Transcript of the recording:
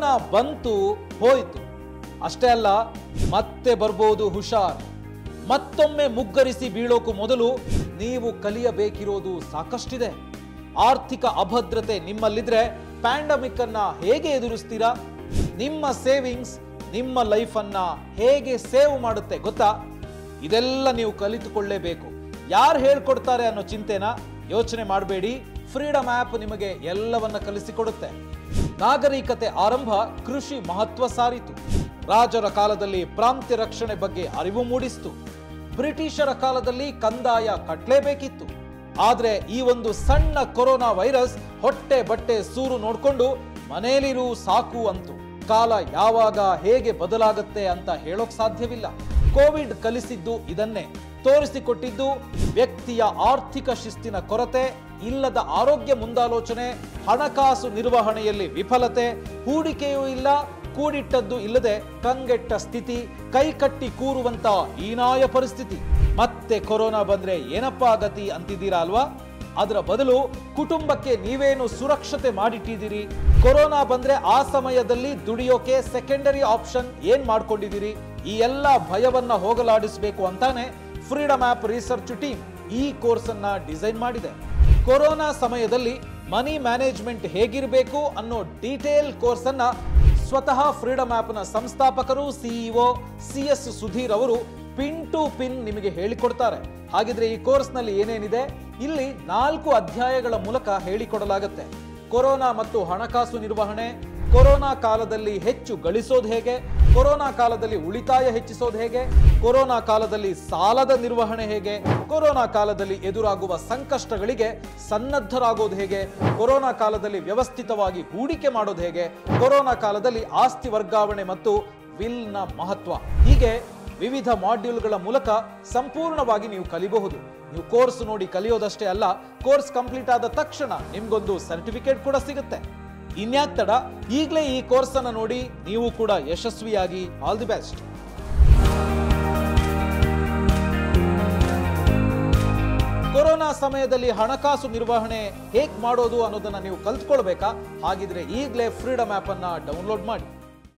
corona ಬಂತು ಹೋಯ್ತು ಅಷ್ಟೇ ಅಲ್ಲ ಮತ್ತೆ ಬರ್ಬೋದು ಹುಷಾರ್ ಮತ್ತೊಮ್ಮೆ ಮುಗ್ಗರಿಸಿ ಬೀಳೋಕು ಮೊದಲು ನೀವು ಕಲಿಯಬೇಕಿರೋದು ಸಾಕಷ್ಟಿದೆ ಆರ್ಥಿಕ ಅಭದ್ರತೆ ನಿಮ್ಮಲ್ಲಿದ್ರೆ ಪ್ಯಾಂಡಮಿಕ್ ಅನ್ನ ಹೇಗೆ ಎದುರಿಸ್ತೀರಾ ನಿಮ್ಮ ಸೇವಿಂಗ್ಸ್ ನಿಮ್ಮ ಲೈಫ್ ಅನ್ನ ಹೇಗೆ ಸೇವ್ ಮಾಡುತ್ತೆ ಗೊತ್ತಾ ಇದೆಲ್ಲ ನೀವು ಕಲಿತುಕೊಳ್ಳೇಬೇಕು ಯಾರು ಹೇಳ್ಕೊಡ್ತಾರೆ ಅನ್ನೋ ಚಿಂತೆನ ಯೋಚನೆ ಮಾಡಬೇಡಿ ಫ್ರೀಡಮ್ ಆ್ಯಪ್ ನಿಮಗೆ ಎಲ್ಲವನ್ನ ಕಲಿಸಿಕೊಡುತ್ತೆ ನಾಗರಿಕತೆ ಆರಂಭ ಕೃಷಿ ಮಹತ್ವ ಸಾರಿತು ರಾಜರ ಕಾಲದಲ್ಲಿ ಪ್ರಾಂತ್ಯ ರಕ್ಷಣೆ ಬಗ್ಗೆ ಅರಿವು ಮೂಡಿಸಿತು ಬ್ರಿಟಿಷರ ಕಾಲದಲ್ಲಿ ಕಂದಾಯ ಕಟ್ಲೇಬೇಕಿತ್ತು ಆದ್ರೆ ಈ ಒಂದು ಸಣ್ಣ ಕೊರೋನಾ ವೈರಸ್ ಹೊಟ್ಟೆ ಬಟ್ಟೆ ಸೂರು ನೋಡ್ಕೊಂಡು ಮನೇಲಿರು ಸಾಕು ಅಂತು ಕಾಲ ಯಾವಾಗ ಹೇಗೆ ಬದಲಾಗುತ್ತೆ ಅಂತ ಹೇಳೋಕ್ ಸಾಧ್ಯವಿಲ್ಲ ಕೋವಿಡ್ ಕಲಿಸಿದ್ದು ಇದನ್ನೇ ತೋರಿಸಿಕೊಟ್ಟಿದ್ದು ವ್ಯಕ್ತಿಯ ಆರ್ಥಿಕ ಶಿಸ್ತಿನ ಕೊರತೆ ಇಲ್ಲದ ಆರೋಗ್ಯ ಮುಂದಾಲೋಚನೆ ಹಣಕಾಸು ನಿರ್ವಹಣೆಯಲ್ಲಿ ವಿಫಲತೆ ಹೂಡಿಕೆಯೂ ಇಲ್ಲ ಕೂಡಿಟ್ಟದ್ದು ಇಲ್ಲದೆ ಕಂಗೆಟ್ಟ ಸ್ಥಿತಿ ಕೈಕಟ್ಟಿ ಕೂರುವಂತ ಹೀನಾಯ ಪರಿಸ್ಥಿತಿ ಮತ್ತೆ ಕೊರೋನಾ ಬಂದ್ರೆ ಏನಪ್ಪಾ ಗತಿ ಅಂತಿದ್ದೀರಾ ಅಲ್ವಾ ಅದರ ಬದಲು ಕುಟುಂಬಕ್ಕೆ ನೀವೇನು ಸುರಕ್ಷತೆ ಮಾಡಿಟ್ಟಿದ್ದೀರಿ ಕೊರೋನಾ ಬಂದ್ರೆ ಆ ಸಮಯದಲ್ಲಿ ದುಡಿಯೋಕೆ ಸೆಕೆಂಡರಿ ಆಪ್ಷನ್ ಏನ್ ಮಾಡ್ಕೊಂಡಿದ್ದೀರಿ ಈ ಎಲ್ಲ ಭಯವನ್ನ ಹೋಗಲಾಡಿಸಬೇಕು ಅಂತಾನೆ ಫ್ರೀಡಮ್ ಆಪ್ ರಿಸರ್ಚ್ ಟೀಮ್ ಈ ಕೋರ್ಸ್ ಅನ್ನ ಡಿಸೈನ್ ಮಾಡಿದೆ ಕೊರೋನಾ ಸಮಯದಲ್ಲಿ ಮನಿ ಮ್ಯಾನೇಜ್ಮೆಂಟ್ ಹೇಗಿರಬೇಕು ಅನ್ನೋ ಡೀಟೇಲ್ ಕೋರ್ಸ್ ಅನ್ನ ಸ್ವತಃ ಫ್ರೀಡಮ್ ಆಪ್ನ ಸಂಸ್ಥಾಪಕರು ಸಿಇಒ ಸಿ ಎಸ್ ಸುಧೀರ್ ಅವರು ಪಿನ್ ಟು ಪಿನ್ ನಿಮಗೆ ಹೇಳಿಕೊಡ್ತಾರೆ ಹಾಗಿದ್ರೆ ಈ ಕೋರ್ಸ್ನಲ್ಲಿ ಏನೇನಿದೆ ಇಲ್ಲಿ ನಾಲ್ಕು ಅಧ್ಯಾಯಗಳ ಮೂಲಕ ಹೇಳಿಕೊಡಲಾಗುತ್ತೆ ಕೊರೋನಾ ಮತ್ತು ಹಣಕಾಸು ನಿರ್ವಹಣೆ ಕೊರೋನಾ ಕಾಲದಲ್ಲಿ ಹೆಚ್ಚು ಗಳಿಸೋದು ಹೇಗೆ ಕೊರೋನಾ ಕಾಲದಲ್ಲಿ ಉಳಿತಾಯ ಹೆಚ್ಚಿಸೋದು ಹೇಗೆ ಕೊರೋನಾ ಕಾಲದಲ್ಲಿ ಸಾಲದ ನಿರ್ವಹಣೆ ಹೇಗೆ ಕೊರೋನಾ ಕಾಲದಲ್ಲಿ ಎದುರಾಗುವ ಸಂಕಷ್ಟಗಳಿಗೆ ಸನ್ನದ್ಧರಾಗೋದು ಹೇಗೆ ಕೊರೋನಾ ಕಾಲದಲ್ಲಿ ವ್ಯವಸ್ಥಿತವಾಗಿ ಹೂಡಿಕೆ ಮಾಡೋದು ಹೇಗೆ ಕೊರೋನಾ ಕಾಲದಲ್ಲಿ ಆಸ್ತಿ ವರ್ಗಾವಣೆ ಮತ್ತು ವಿಲ್ನ ಮಹತ್ವ ಹೀಗೆ ವಿವಿಧ ಮಾಡ್ಯೂಲ್ಗಳ ಮೂಲಕ ಸಂಪೂರ್ಣವಾಗಿ ನೀವು ಕಲಿಬಹುದು ನೀವು ಕೋರ್ಸ್ ನೋಡಿ ಕಲಿಯೋದಷ್ಟೇ ಅಲ್ಲ ಕೋರ್ಸ್ ಕಂಪ್ಲೀಟ್ ಆದ ತಕ್ಷಣ ನಿಮ್ಗೊಂದು ಸರ್ಟಿಫಿಕೇಟ್ ಕೂಡ ಸಿಗುತ್ತೆ ಇನ್ಯಾಕ್ ತಡ ಈಗಲೇ ಈ ಕೋರ್ಸ್ ಅನ್ನ ನೋಡಿ ನೀವು ಕೂಡ ಯಶಸ್ವಿಯಾಗಿ ಆಲ್ ದಿ ಬೆಸ್ಟ್ ಕೊರೋನಾ ಸಮಯದಲ್ಲಿ ಹಣಕಾಸು ನಿರ್ವಹಣೆ ಹೇಗ್ ಮಾಡೋದು ಅನ್ನೋದನ್ನ ನೀವು ಕಲ್ತ್ಕೊಳ್ಬೇಕಾ ಹಾಗಿದ್ರೆ ಈಗಲೇ ಫ್ರೀಡಮ್ ಆಪ್ ಅನ್ನ ಡೌನ್ಲೋಡ್ ಮಾಡಿ